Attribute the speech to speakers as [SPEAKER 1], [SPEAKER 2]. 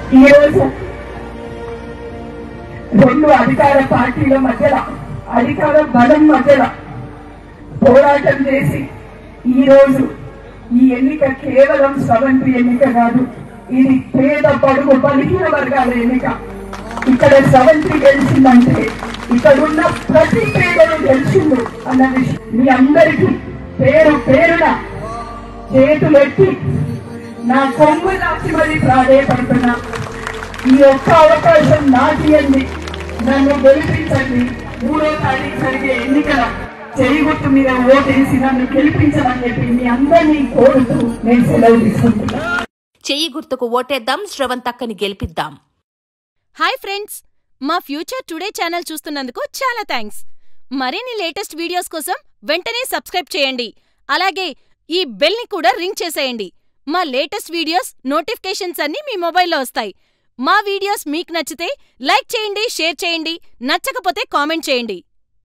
[SPEAKER 1] ఈరోజు రెండు అధికార పార్టీల మధ్యలో అధికార బలం మధ్యలో పోరాటం చేసి ఈ రోజు ఈ ఎన్నిక కేవలం స్రవంతి ఎన్నిక కాదు ఇది పేద పడుగు బలిహీన వర్గాల ఎన్నిక ఇక్కడ స్రవంతి గెలిచిందంటే ఇక్కడున్న ప్రతి పేదలు గెలిచిండు అన్న విషయం మీ అందరికీ పేరు పేరున చేతులెత్తి నా కొమ్ము దాచి మరీ ప్రాధేయపడుతున్నా ఈ ఒక్క అవకాశం నాకియండి నన్ను గెలిపించండి మూడో తారీఖు జరిగే ఎన్నికల చేయి గుర్తు మీద ఓటేసి నన్ను గెలిపించమని చెప్పి మీ అందరినీ కోరుతూ నేను సెలవు తీసుకుంటున్నాను
[SPEAKER 2] చెయ్యి గుర్తుకు ఓటేద్దాం శ్రవంతక్కని గెలిపిద్దాం
[SPEAKER 3] హాయ్ ఫ్రెండ్స్ మా ఫ్యూచర్ టుడే ఛానల్ చూస్తున్నందుకు చాలా థ్యాంక్స్ మరిన్ని లేటెస్ట్ వీడియోస్ కోసం వెంటనే సబ్స్క్రైబ్ చేయండి అలాగే ఈ బెల్ని కూడా రింగ్ చేసేయండి మా లేటెస్ట్ వీడియోస్ నోటిఫికేషన్స్ అన్నీ మీ మొబైల్లో వస్తాయి మా వీడియోస్ మీకు నచ్చితే లైక్ చేయండి షేర్ చేయండి నచ్చకపోతే కామెంట్ చేయండి